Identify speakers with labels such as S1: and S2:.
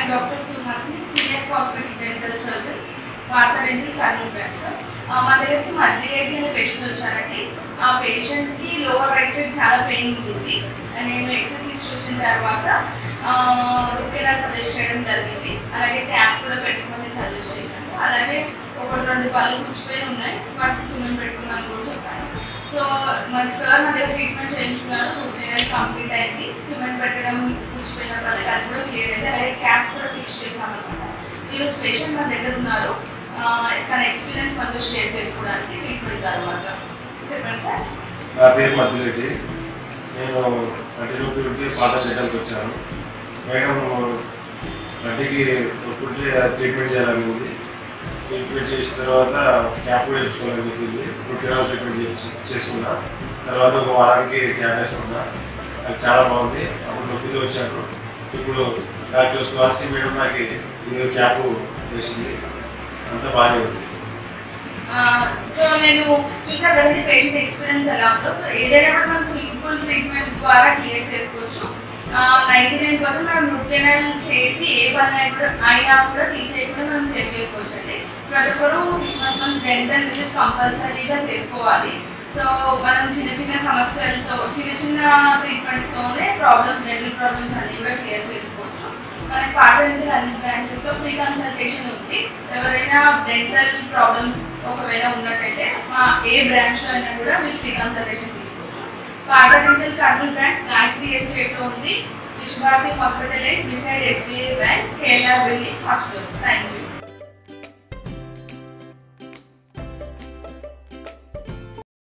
S1: I'm doctor Suhasini senior cosmetic dental surgeon వార్తా dental Kurnool branch మా దగ్గరికి మధ్యరేటి అనే పేషెంట్ వచ్చారండి ఆ పేషెంట్కి లోవర్ రైట్ సైడ్ చాలా పెయిన్ ఉంటుంది నేను ఎక్సర్సైజ్ చూసిన తర్వాత రుకేలా సజెస్ట్ చేయడం జరిగింది అలాగే ట్యాప్ కూడా పెట్టుకోమని సజెస్ట్ చేశాను అలాగే ఒకటి రెండు పళ్ళు కూర్చిపోయి ఉన్నాయి వాటికి సిమెంట్ పెట్టుకోమని కూడా చెప్పాను సో మన సార్ నా దగ్గర ట్రీట్మెంట్ చేయించుకున్నారు రూట్ కంప్లీట్ అయింది సిమెంట్ పెట్టడం కూర్చిపోయిన వాళ్ళకి అది కూడా క్లియర్ అయింది అలాగే క్యాప్ కూడా ఫిక్స్ చేసామన్నమాట ఈరోజు పేషెంట్ మన దగ్గర ఉన్నారు ఆ, తన ఎక్స్పీరియన్స్ మనతో షేర్ చేసుకోవడానికి ట్రీట్మెంట్ తర్వాత చెప్పండి సార్
S2: నా పేరు మధ్యరెడ్డి నేను కంటి నొప్పి ఉంటే పాత చేయడానికి వచ్చాను మేడం కంటికి ఒప్పుంటే ట్రీట్మెంట్ చేయాలని ఉంది ట్రీట్మెంట్ చేసిన తర్వాత క్యాప్ కూడా వేయించుకోవాలని చెప్పింది రొటీన్ ట్రీట్మెంట్ చేసి చేసుకున్నా తర్వాత ఒక వారానికి క్యాప్ వేసుకున్నా అది చాలా బాగుంది అప్పుడు నొప్పితో వచ్చాను ఇప్పుడు డాక్టర్ సుహాసి మేడం నాకు ఇది క్యాప్ వేసింది అంతా బాగానే ఉంది
S1: ఆ, సో నేను చూసా కదండి పేషెంట్ ఎక్స్పీరియన్స్ ఎలా ఉందో సో ఏదైనా కూడా మనం సింపుల్ ట్రీట్మెంట్ ద్వారా క్లియర్ చేసుకోవచ్చు నైంటీ నైన్ పర్సెంట్ మనం రూట్ కెనాల్ చేసి ఏ పని అయినా కూడా అయినా కూడా తీసేయకుండా మనం సేవ్ చేసుకోవచ్చు అండి ప్రతి ఒక్కరు six months months dental visit కంపల్సరీగా చేసుకోవాలి సో మనం చిన్న చిన్న సమస్యలతో చిన్న చిన్న ట్రీట్మెంట్స్తోనే ప్రాబ్లమ్స్ డెంటల్ ప్రాబ్లమ్స్ అన్ని కూడా క్లియర్ చేసుకోవచ్చు మనకి పాత డెంటల్ అన్ని బ్రాంచెస్లో ఫ్రీ కన్సల్టేషన్ ఉంది ఎవరైనా డెంటల్ ప్రాబ్లమ్స్ ఒకవేళ ఉన్నట్టయితే మా ఏ బ్రాంచ్లో అయినా కూడా మీరు ఫ్రీ కన్సల్టేషన్ తీసుకోవచ్చు పాత డెంటల్ కర్నూలు బ్రాంచ్ గాయత్రి ఎస్టేట్లో ఉంది Vishwabharati hospital beside SBI bank KLR building hospital thank you